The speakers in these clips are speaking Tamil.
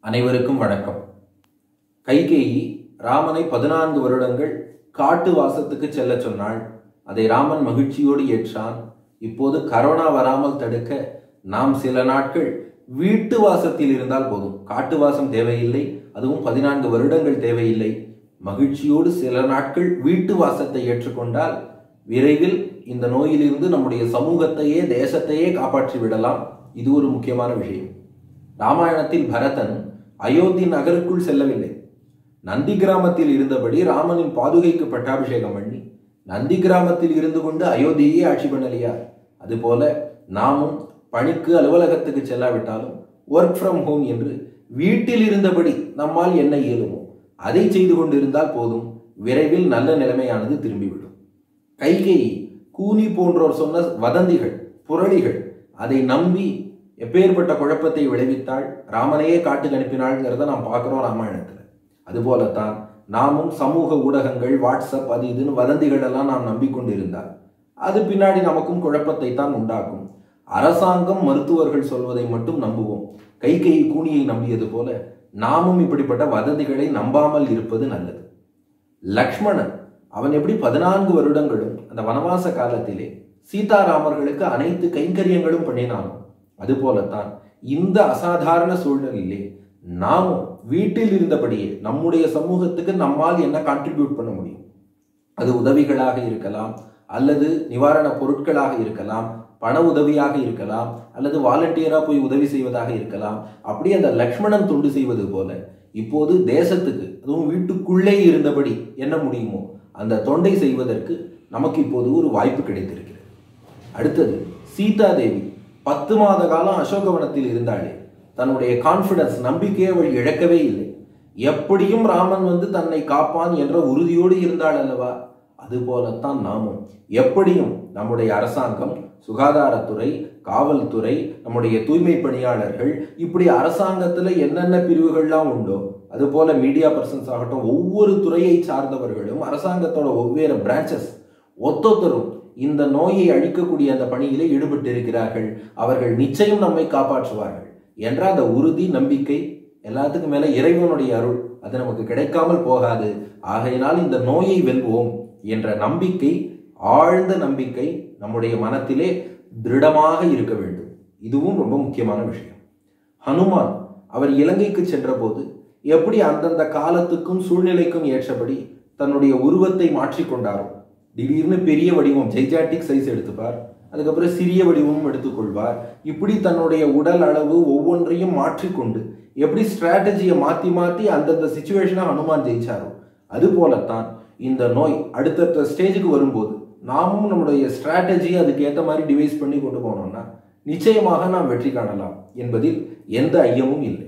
அனைவருக்கும் வணக்கம் கைகேயி ராமனை பதினான்கு வருடங்கள் காட்டு வாசத்துக்கு செல்ல சொன்னாள் அதை ராமன் மகிழ்ச்சியோடு ஏற்றான் இப்போது கரோனா வராமல் தடுக்க நாம் சில நாட்கள் வீட்டு வாசத்தில் இருந்தால் போதும் காட்டு வாசம் தேவையில்லை அதுவும் பதினான்கு வருடங்கள் தேவையில்லை மகிழ்ச்சியோடு சில நாட்கள் வீட்டு வாசத்தை ஏற்றுக்கொண்டால் விரைவில் இந்த நோயிலிருந்து நம்முடைய சமூகத்தையே தேசத்தையே காப்பாற்றி விடலாம் இது ஒரு முக்கியமான விஷயம் ராமாயணத்தில் பரதன் அயோத்தி நகருக்குள் செல்லவில்லை நந்தி கிராமத்தில் இருந்தபடி ராமனின் பாதுகைக்கு பட்டாபிஷேகம் பண்ணி நந்தி கிராமத்தில் இருந்து கொண்டு அயோத்தியே ஆட்சி பண்ணலையா அதுபோல நாமும் பணிக்கு அலுவலகத்துக்கு செல்லாவிட்டாலும் ஒர்க் ஃப்ரம் ஹோம் என்று வீட்டில் இருந்தபடி நம்மால் என்ன இயலுமோ அதை செய்து கொண்டிருந்தால் போதும் விரைவில் நல்ல நிலைமையானது திரும்பிவிடும் கைகேயி கூனி போன்றோர் சொன்ன வதந்திகள் புரளிகள் அதை நம்பி எப்பேற்பட்ட குழப்பத்தை விளைவித்தாள் ராமனையே காட்டுக்கு அனுப்பினாள்ங்கிறத நாம் பார்க்கிறோம் ராமாயணத்துல அதுபோலத்தான் நாமும் சமூக ஊடகங்கள் வாட்ஸ்அப் அது இதுன்னு வதந்திகள் எல்லாம் நாம் நம்பிக்கொண்டிருந்தால் அது பின்னாடி நமக்கும் குழப்பத்தை தான் உண்டாக்கும் அரசாங்கம் மருத்துவர்கள் சொல்வதை மட்டும் நம்புவோம் கைகையை கூனியை நம்பியது போல நாமும் இப்படிப்பட்ட வதந்திகளை நம்பாமல் இருப்பது நல்லது லக்ஷ்மணன் அவன் எப்படி பதினான்கு வருடங்களும் அந்த வனவாச காலத்திலே சீதாராமர்களுக்கு அனைத்து கைங்கரியங்களும் பண்ணினானோ அதுபோலத்தான் இந்த அசாதாரண சூழ்நிலையிலே நாமும் வீட்டில் இருந்தபடியே நம்முடைய சமூகத்துக்கு நம்மால் என்ன கான்ட்ரிபியூட் பண்ண முடியும் அது உதவிகளாக இருக்கலாம் அல்லது நிவாரண பொருட்களாக இருக்கலாம் பண உதவியாக இருக்கலாம் அல்லது வாலண்டியரா போய் உதவி செய்வதாக இருக்கலாம் அப்படி அந்த லக்ஷ்மணன் தொண்டு செய்வது போல இப்போது தேசத்துக்கு அதுவும் வீட்டுக்குள்ளே இருந்தபடி என்ன முடியுமோ அந்த தொண்டை செய்வதற்கு நமக்கு இப்போது ஒரு வாய்ப்பு கிடைத்திருக்கிறது அடுத்தது சீதா தேவி பத்து மாத காலம் அசோகவனத்தில் இருந்தாளே தன்னுடைய கான்பிடன்ஸ் நம்பிக்கையை அவள் இழக்கவே இல்லை எப்படியும் ராமன் வந்து தன்னை காப்பான் என்ற உறுதியோடு இருந்தாள் அல்லவா அதுபோலத்தான் நாமும் எப்படியும் நம்முடைய அரசாங்கம் சுகாதாரத்துறை காவல்துறை நம்முடைய தூய்மை பணியாளர்கள் இப்படி அரசாங்கத்துல என்னென்ன பிரிவுகள்லாம் உண்டோ அதுபோல மீடியா பர்சன்ஸ் ஆகட்டும் ஒவ்வொரு துறையை சார்ந்தவர்களும் அரசாங்கத்தோட ஒவ்வேறு பிரான்ச்சஸ் ஒத்தொத்தரும் இந்த நோயை அழிக்கக்கூடிய அந்த பணியிலே ஈடுபட்டு இருக்கிறார்கள் அவர்கள் நிச்சயம் நம்மை காப்பாற்றுவார்கள் என்ற அந்த உறுதி நம்பிக்கை எல்லாத்துக்கும் மேல இறைவனுடைய அருள் அது நமக்கு கிடைக்காமல் போகாது ஆகையினால் இந்த நோயை வெல்வோம் என்ற நம்பிக்கை ஆழ்ந்த நம்பிக்கை நம்முடைய மனத்திலே திருடமாக இருக்க வேண்டும் இதுவும் ரொம்ப முக்கியமான விஷயம் ஹனுமான் அவர் இலங்கைக்கு சென்றபோது எப்படி அந்தந்த காலத்துக்கும் சூழ்நிலைக்கும் ஏற்றபடி தன்னுடைய உருவத்தை மாற்றிக்கொண்டாரோ திடீர்னு பெரிய வடிவம் ஜெய்ஜாட்டிக் சைஸ் எடுத்துப்பார் அதுக்கப்புறம் சிறிய வடிவமும் எடுத்துக்கொள்வார் இப்படி தன்னுடைய உடல் அளவு ஒவ்வொன்றையும் மாற்றிக்கொண்டு எப்படி ஸ்ட்ராட்டஜியை மாற்றி மாற்றி அந்தந்த சுச்சுவேஷனை ஹனுமான் ஜெயிச்சாரோ அது போலத்தான் இந்த நோய் அடுத்தடுத்த ஸ்டேஜுக்கு வரும்போது நாமும் நம்முடைய ஸ்ட்ராட்டஜி அதுக்கு ஏற்ற மாதிரி டிவைஸ் பண்ணி கொண்டு போனோம்னா நிச்சயமாக நாம் வெற்றி காணலாம் என்பதில் எந்த ஐயமும் இல்லை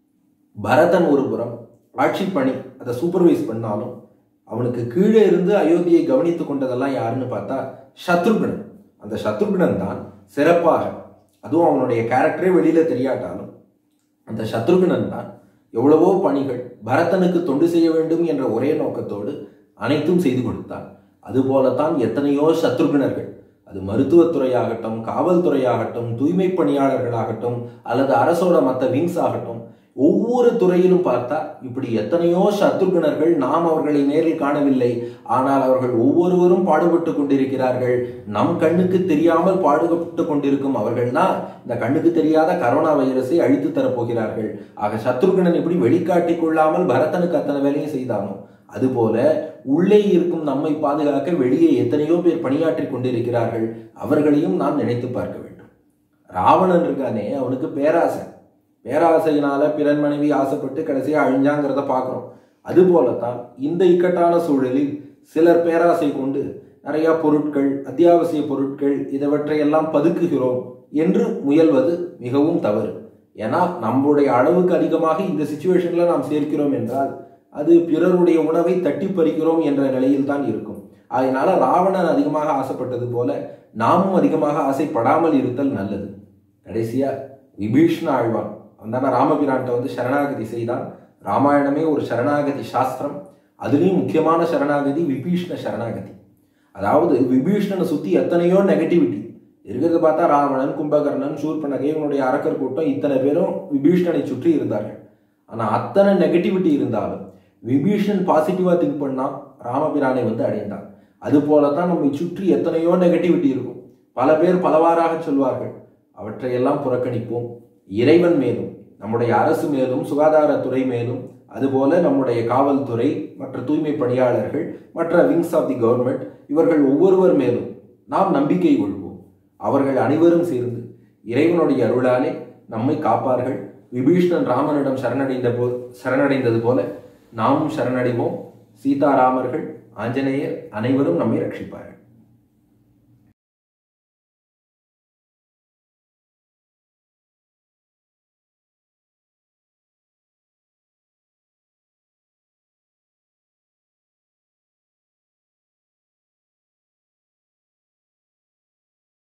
பரதன் ஒரு புறம் ஆட்சி பணி அதை சூப்பர்வைஸ் பண்ணாலும் அவனுக்கு கீழே இருந்து அயோத்தியை கவனித்து கொண்டதெல்லாம் யாருன்னு பார்த்தா சத்ருகுணன் அந்த சத்ருகுணன் தான் சிறப்பாக அதுவும் அவனுடைய கேரக்டரே வெளியில தெரியாட்டாலும் அந்த சத்ருகுணன் தான் எவ்வளவோ பணிகள் பரதனுக்கு தொண்டு செய்ய வேண்டும் என்ற ஒரே நோக்கத்தோடு அனைத்தும் செய்து கொடுத்தான் அதுபோலத்தான் எத்தனையோ சத்ருகுணர்கள் அது மருத்துவத்துறையாகட்டும் காவல்துறையாகட்டும் தூய்மை பணியாளர்களாகட்டும் அல்லது அரசோட மற்ற விங்ஸ் ஆகட்டும் ஒவ்வொரு துறையிலும் பார்த்தா இப்படி எத்தனையோ சத்ருகுணர்கள் நாம் அவர்களை நேரில் காணவில்லை ஆனால் அவர்கள் ஒவ்வொருவரும் பாடுபட்டு கொண்டிருக்கிறார்கள் நம் கண்ணுக்கு தெரியாமல் பாடுபட்டு கொண்டிருக்கும் அவர்கள்னா இந்த கண்ணுக்கு தெரியாத கரோனா வைரஸை அழித்து தரப்போகிறார்கள் ஆக சத்ருகுணன் இப்படி வெளிக்காட்டி கொள்ளாமல் பரதனுக்கு அத்தனை வேலையும் செய்தானோ அதுபோல உள்ளே இருக்கும் நம்மை பாதுகாக்க வெளியே எத்தனையோ பேர் பணியாற்றி கொண்டிருக்கிறார்கள் அவர்களையும் நாம் நினைத்து பார்க்க வேண்டும் ராவணன் இருக்கானே அவனுக்கு பேராசை பேராசையினால பிறன் மனைவி ஆசைப்பட்டு கடைசியா அழிஞ்சாங்கிறத பார்க்குறோம் அது போலத்தான் இந்த இக்கட்டான சூழலில் சிலர் பேராசை கொண்டு நிறைய பொருட்கள் அத்தியாவசிய பொருட்கள் இதவற்றையெல்லாம் பதுக்குகிறோம் என்று முயல்வது மிகவும் தவறு ஏன்னா நம்முடைய அளவுக்கு அதிகமாக இந்த சுச்சுவேஷன்ல நாம் சேர்க்கிறோம் என்றால் அது பிறருடைய உணவை தட்டி பறிக்கிறோம் என்ற நிலையில் தான் இருக்கும் அதனால ராவணன் அதிகமாக ஆசைப்பட்டது போல நாமும் அதிகமாக ஆசைப்படாமல் இருத்தல் நல்லது கடைசியா விபீஷ்ண ஆழ்வான் வந்தான ராமபிரான்ட்ட வந்து சரணாகதி செய்தான் ராமாயணமே ஒரு சரணாகதி சாஸ்திரம் அதுலேயும் முக்கியமான சரணாகதி விபீஷ்ண சரணாகதி அதாவது விபீஷ்ணனை சுத்தி எத்தனையோ நெகட்டிவிட்டி இருக்கிறத பார்த்தா ராவணன் கும்பகர்ணன் சூர்பனகை இவனுடைய அரக்கர் கூட்டம் இத்தனை பேரும் விபீஷ்ணனை சுற்றி இருந்தார்கள் ஆனா அத்தனை நெகட்டிவிட்டி இருந்தாலும் விபீஷன் பாசிட்டிவா திங்க் பண்ணா ராமபிரானை வந்து அடைந்தான் அது போலதான் நம்மை சுற்றி எத்தனையோ நெகட்டிவிட்டி இருக்கும் பல பேர் பலவாறாக சொல்வார்கள் அவற்றையெல்லாம் புறக்கணிப்போம் இறைவன் மேலும் நம்முடைய அரசு மேலும் சுகாதாரத்துறை மேலும் அதுபோல நம்முடைய காவல்துறை மற்ற தூய்மை பணியாளர்கள் மற்ற விங்ஸ் ஆஃப் தி கவர்மெண்ட் இவர்கள் ஒவ்வொருவர் மேலும் நாம் நம்பிக்கை கொள்வோம் அவர்கள் அனைவரும் சேர்ந்து இறைவனுடைய அருளாலே நம்மை காப்பார்கள் விபீஷ்ணன் ராமனிடம் சரணடைந்த போ சரணடைந்தது போல நாமும் சரணடைவோம் சீதாராமர்கள் ஆஞ்சநேயர் அனைவரும் நம்மை ரட்சிப்பார்கள்